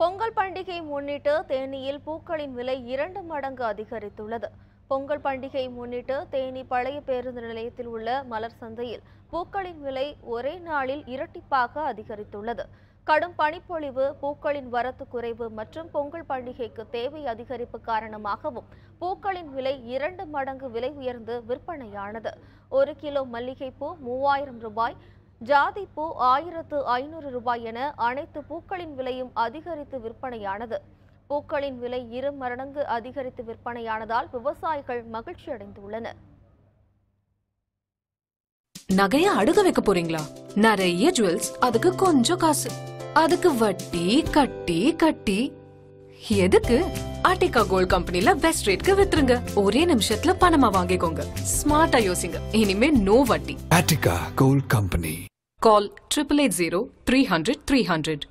பொங்கல் பண்டிகை முன்னிட்டு தேனியில் பூக்களின் விலை இரண்டு மடங்கு அதிகரித்துள்ளது பொங்கல் பண்டிகை முன்னிட்டு தேனி பழைய பேருந்து நிலையத்தில் உள்ள மலர் சந்தையில் பூக்களின் விலை ஒரே நாளில் இரட்டிப்பாக அதிகரித்துள்ளது கடும் பனிப்பொழிவு பூக்களின் வரத்து குறைவு மற்றும் பொங்கல் பண்டிகைக்கு தேவை அதிகரிப்பு காரணமாகவும் பூக்களின் விலை இரண்டு மடங்கு விலை உயர்ந்து விற்பனையானது ஒரு கிலோ மல்லிகைப்பூ மூவாயிரம் ரூபாய் ஜாதிப்பூ ஆயிரத்து ஐநூறு ரூபாய் என அனைத்து பூக்களின் விலையும் அதிகரித்து விற்பனையானது பூக்களின் விலை இரு மடங்கு அதிகரித்து விற்பனையானதால் விவசாயிகள் மகிழ்ச்சி அடைந்துள்ளனர் நகைய அடுக வைக்க போறீங்களா நிறைய ஜுவல்ஸ் அதுக்கு கொஞ்சம் காசு அதுக்கு வட்டி கட்டி கட்டி எதுக்கு ஆர்டிகா கோல்ட் கம்பெனில பெஸ்ட் ரேட்க்கு வித்துருங்க ஒரே நிமிஷத்துல பணமா வாங்கிக்கோங்க ஸ்மார்ட்டா யோசிங்க இனிமே நோ வட்டி Attica Gold Company. Call triple eight zero three hundred three hundred